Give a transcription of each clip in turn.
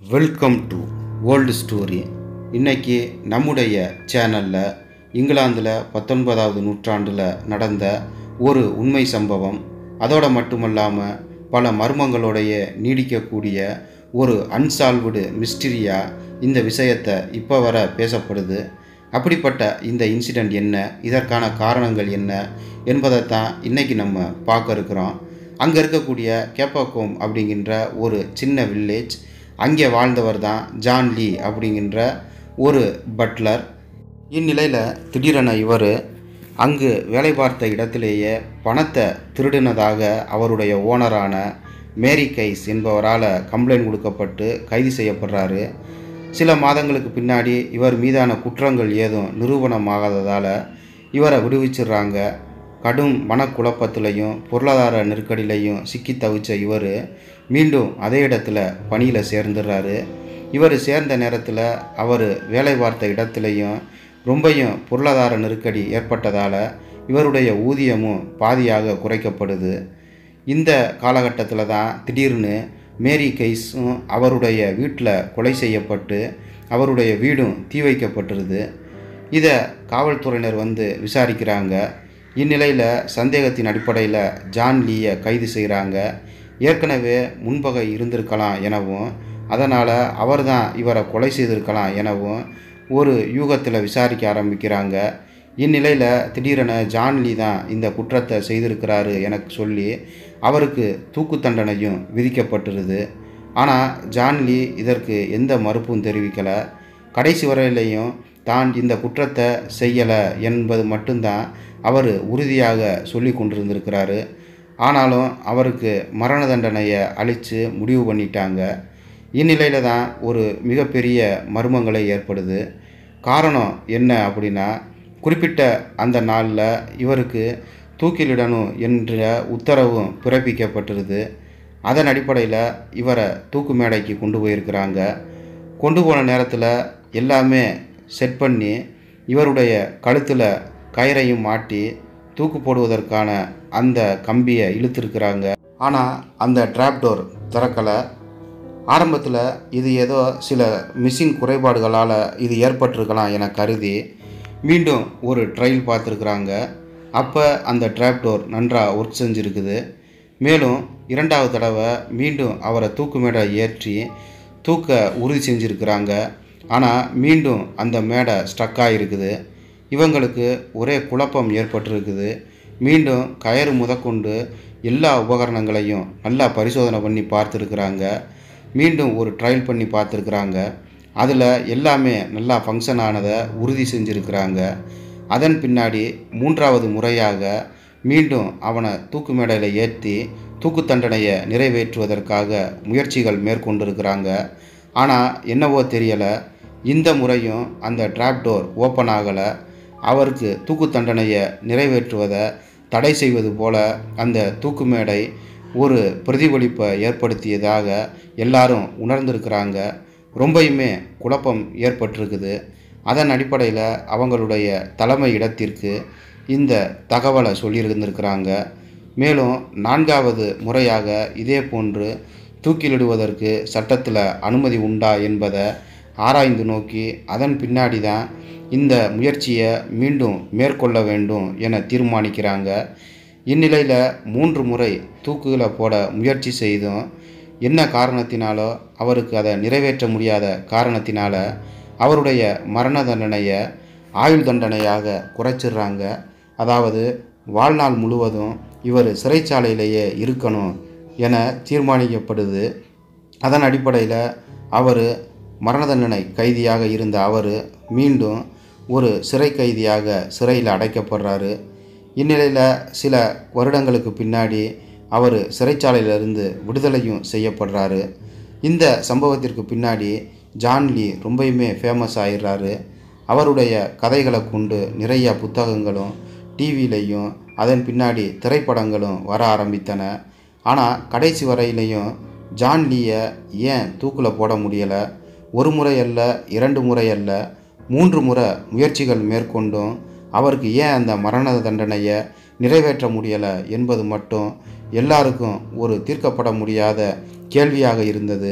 welcome to world story இன்னைக்கு நம்முடைய சேனலில் இங்கிலாந்தில் பத்தொன்பதாவது நூற்றாண்டில் நடந்த ஒரு உண்மை சம்பவம் அதோட மட்டுமல்லாமல் பல மர்மங்களுடைய நீடிக்கக்கூடிய ஒரு அன்சால்வ்டு மிஸ்டரியா இந்த விஷயத்தை இப்போ வர பேசப்படுது அப்படிப்பட்ட இந்த இன்சிடெண்ட் என்ன இதற்கான காரணங்கள் என்ன என்பதை தான் இன்றைக்கி நம்ம பார்க்க இருக்கிறோம் அங்கே இருக்கக்கூடிய கேப்பாக்கோம் அப்படிங்கிற ஒரு சின்ன வில்லேஜ் அங்கே வாழ்ந்தவர் தான் ஜான் லீ அப்படிங்கிற ஒரு பட்லர் இந்நிலையில் திடீரென இவர் அங்கு வேலை பார்த்த இடத்திலேயே பணத்தை திருடினதாக அவருடைய ஓனரான மேரி கைஸ் என்பவரால் கம்ப்ளைண்ட் கொடுக்கப்பட்டு கைது செய்யப்படுறாரு சில மாதங்களுக்கு பின்னாடி இவர் மீதான குற்றங்கள் ஏதும் நிரூபணமாகாததால் இவரை விடுவிச்சிடுறாங்க கடும் மனக்குழப்பத்திலையும் பொருளாதார நெருக்கடியிலையும் சிக்கி தவிச்ச இவர் மீண்டும் அதே இடத்துல பணியில் சேர்ந்துடுறாரு இவர் சேர்ந்த நேரத்தில் அவர் வேலை பார்த்த இடத்துலையும் ரொம்பையும் பொருளாதார நெருக்கடி ஏற்பட்டதால் இவருடைய ஊதியமும் பாதியாக குறைக்கப்படுது இந்த காலகட்டத்தில் தான் திடீர்னு மேரி கைஸும் அவருடைய வீட்டில் கொலை செய்யப்பட்டு அவருடைய வீடும் தீ வைக்கப்பட்டுருது இதை காவல்துறையினர் வந்து விசாரிக்கிறாங்க இந்நிலையில் சந்தேகத்தின் அடிப்படையில் ஜான் லீயை கைது செய்கிறாங்க ஏற்கனவே முன்பகை இருந்திருக்கலாம் எனவும் அதனால் அவர் தான் இவரை கொலை செய்திருக்கலாம் எனவும் ஒரு யூகத்தில் விசாரிக்க ஆரம்பிக்கிறாங்க இந்நிலையில் திடீரென ஜான்லி தான் இந்த குற்றத்தை செய்திருக்கிறாரு எனக்கு சொல்லி அவருக்கு தூக்கு தண்டனையும் விதிக்கப்பட்டிருது ஆனால் ஜான்லி இதற்கு எந்த மறுப்பும் தெரிவிக்கலை கடைசி வரையிலையும் தான் இந்த குற்றத்தை செய்யலை என்பது மட்டும்தான் அவர் உறுதியாக சொல்லி கொண்டிருந்திருக்கிறாரு ஆனாலும் அவருக்கு மரண தண்டனையை அழித்து முடிவு பண்ணிட்டாங்க இந்நிலையில் தான் ஒரு மிகப்பெரிய மர்மங்களை ஏற்படுது காரணம் என்ன அப்படின்னா குறிப்பிட்ட அந்த நாளில் இவருக்கு தூக்கிலிடணும் என்ற உத்தரவும் பிறப்பிக்கப்பட்டிருது அதன் அடிப்படையில் இவரை தூக்கு மேடைக்கு கொண்டு போயிருக்கிறாங்க கொண்டு போன நேரத்தில் எல்லாமே செட் பண்ணி இவருடைய கழுத்தில் கயிறையும் மாட்டி தூக்கு போடுவதற்கான அந்த கம்பியை இழுத்துருக்குறாங்க ஆனால் அந்த ட்ராப் டோர் திறக்கலை ஆரம்பத்தில் இது ஏதோ சில மிஷின் குறைபாடுகளால் இது ஏற்பட்டிருக்கலாம் என கருதி மீண்டும் ஒரு ட்ரையல் பார்த்துருக்குறாங்க அப்போ அந்த ட்ராப் டோர் நன்றாக ஒர்க் செஞ்சுருக்குது மேலும் இரண்டாவது தடவை மீண்டும் அவரை தூக்கு மேடை ஏற்றி தூக்க உறுதி செஞ்சுருக்கிறாங்க ஆனால் மீண்டும் அந்த மேடை ஸ்டக்காக இருக்குது இவங்களுக்கு ஒரே குழப்பம் ஏற்பட்டிருக்குது மீண்டும் கயிறு முதற்கொண்டு எல்லா உபகரணங்களையும் நல்லா பரிசோதனை பண்ணி பார்த்துருக்குறாங்க மீண்டும் ஒரு ட்ரையல் பண்ணி பார்த்துருக்குறாங்க அதில் எல்லாமே நல்லா ஃபங்க்ஷன் ஆனதை உறுதி செஞ்சுருக்கிறாங்க அதன் பின்னாடி மூன்றாவது முறையாக மீண்டும் அவனை தூக்கு மேடையில் ஏற்றி தூக்கு தண்டனையை நிறைவேற்றுவதற்காக முயற்சிகள் மேற்கொண்டிருக்கிறாங்க ஆனால் என்னவோ தெரியலை இந்த முறையும் அந்த ட்ராப் டோர் ஓப்பன் ஆகலை அவருக்கு தூக்கு தண்டனையை நிறைவேற்றுவதை தடை செய்வது போல அந்த தூக்கு மேடை ஒரு பிரதிபலிப்பை ஏற்படுத்தியதாக எல்லாரும் உணர்ந்திருக்கிறாங்க ரொம்பயுமே குழப்பம் ஏற்பட்டிருக்குது அதன் அடிப்படையில் அவங்களுடைய தலைமை இடத்திற்கு இந்த தகவலை சொல்லியிருந்திருக்கிறாங்க மேலும் நான்காவது முறையாக இதே போன்று தூக்கிலிடுவதற்கு சட்டத்தில் அனுமதி உண்டா என்பதை ஆராய்ந்து நோக்கி அதன் பின்னாடி தான் இந்த முயற்சியை மீண்டும் மேற்கொள்ள வேண்டும் என தீர்மானிக்கிறாங்க இந்நிலையில் மூன்று முறை தூக்குகளை போட முயற்சி செய்தும் என்ன காரணத்தினாலோ அவருக்கு அதை நிறைவேற்ற முடியாத காரணத்தினால அவருடைய மரண தண்டனையை ஆயுள் தண்டனையாக குறைச்சிடுறாங்க அதாவது வாழ்நாள் முழுவதும் இவர் சிறைச்சாலையிலேயே இருக்கணும் என தீர்மானிக்கப்படுது அதன் அடிப்படையில் அவர் மரண தண்டனை கைதியாக இருந்த அவர் மீண்டும் ஒரு சிறை கைதியாக சிறையில் அடைக்கப்படுறாரு இந்நிலையில் சில வருடங்களுக்கு பின்னாடி அவர் சிறைச்சாலையிலிருந்து விடுதலையும் செய்யப்படுறாரு இந்த சம்பவத்திற்கு பின்னாடி ஜான்லி ரொம்பயுமே ஃபேமஸ் ஆயிடுறாரு அவருடைய கதைகளை கொண்டு நிறைய புத்தகங்களும் டிவிலையும் அதன் பின்னாடி திரைப்படங்களும் வர ஆரம்பித்தன ஆனால் கடைசி வரையிலையும் ஜான்லியை ஏன் தூக்கில் போட முடியலை ஒரு முறை அல்ல இரண்டு முறை அல்ல மூன்று முறை முயற்சிகள் மேற்கொண்டும் அவருக்கு ஏன் அந்த மரண தண்டனையை நிறைவேற்ற முடியலை என்பது மட்டும் எல்லாருக்கும் ஒரு தீர்க்கப்பட முடியாத கேள்வியாக இருந்தது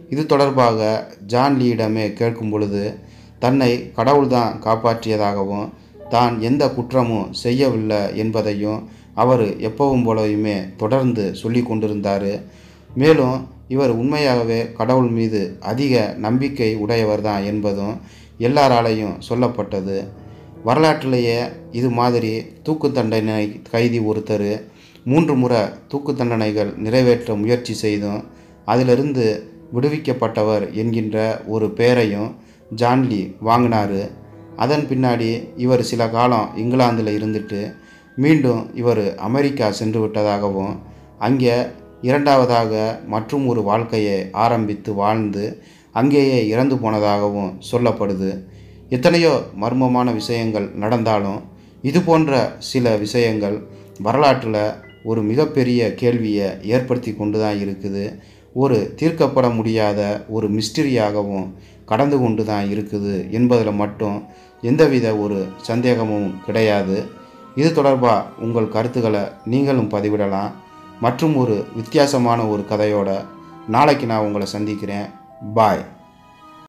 இது தொடர்பாக ஜான் லீயிடமே கேட்கும் பொழுது தன்னை கடவுள்தான் காப்பாற்றியதாகவும் தான் எந்த குற்றமும் செய்யவில்லை என்பதையும் அவர் எப்பவும் போலவுமே தொடர்ந்து சொல்லி கொண்டிருந்தார் மேலும் இவர் உண்மையாகவே கடவுள் மீது அதிக நம்பிக்கை உடையவர் தான் என்பதும் எல்லாராலையும் சொல்லப்பட்டது வரலாற்றிலேயே இது மாதிரி தூக்கு தண்டனை கைதி ஒருத்தர் மூன்று முறை தூக்கு தண்டனைகள் நிறைவேற்ற முயற்சி செய்தும் அதிலிருந்து விடுவிக்கப்பட்டவர் என்கின்ற ஒரு பெயரையும் ஜான்லி வாங்கினார் அதன் பின்னாடி இவர் சில காலம் இங்கிலாந்தில் இருந்துட்டு மீண்டும் இவர் அமெரிக்கா சென்று விட்டதாகவும் அங்கே இரண்டாவதாக மற்றும் ஒரு வாழ்க்கையை ஆரம்பித்து வாழ்ந்து அங்கேயே இறந்து போனதாகவும் சொல்லப்படுது எத்தனையோ மர்மமான விஷயங்கள் நடந்தாலும் இது போன்ற சில விஷயங்கள் வரலாற்றில் ஒரு மிகப்பெரிய கேள்வியை ஏற்படுத்தி கொண்டு தான் இருக்குது ஒரு தீர்க்கப்பட முடியாத ஒரு மிஸ்டரியாகவும் கடந்து கொண்டு தான் இருக்குது என்பதில் மட்டும் எந்தவித ஒரு சந்தேகமும் கிடையாது இது தொடர்பாக உங்கள் கருத்துக்களை நீங்களும் பதிவிடலாம் மற்றும் ஒரு வித்தியாசமான ஒரு கதையோட நாளைக்கு நான் உங்களை சந்திக்கிறேன் பாய்